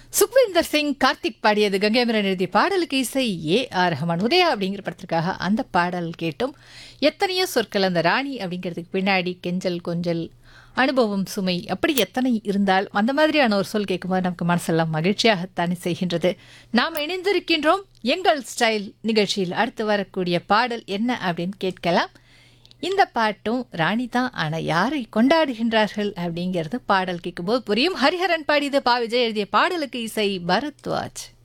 சுக்விந்தர் சிங் கார்த்திக் பாடியது கங்கைமரன் எழுதிய பாடலுக்கு இசை ஏ ஆர் ரஹ்மான் உதயா அப்படிங்கிற படத்திற்காக அந்த பாடல் கேட்டும் எத்தனையோ சொற்கள் அந்த ராணி அப்படிங்கிறதுக்கு பின்னாடி கெஞ்சல் கொஞ்சல் அனுபவம் சுமை அப்படி எத்தனை இருந்தால் அந்த மாதிரியான ஒரு சொல் கேட்கும்போது நமக்கு மனசெல்லாம் மகிழ்ச்சியாகத்தானே செய்கின்றது நாம் இணைந்திருக்கின்றோம் எங்கள் ஸ்டைல் நிகழ்ச்சியில் அடுத்து வரக்கூடிய பாடல் என்ன அப்படின்னு கேட்கலாம் இந்த பாட்டும் ராணி தான் ஆனால் யாரை கொண்டாடுகின்றார்கள் அப்படிங்கிறது பாடல் கேட்கும்போது புரியும் ஹரிஹரன் பாடியது பா விஜய் எழுதிய பாடலுக்கு இசை பரத்வாஜ்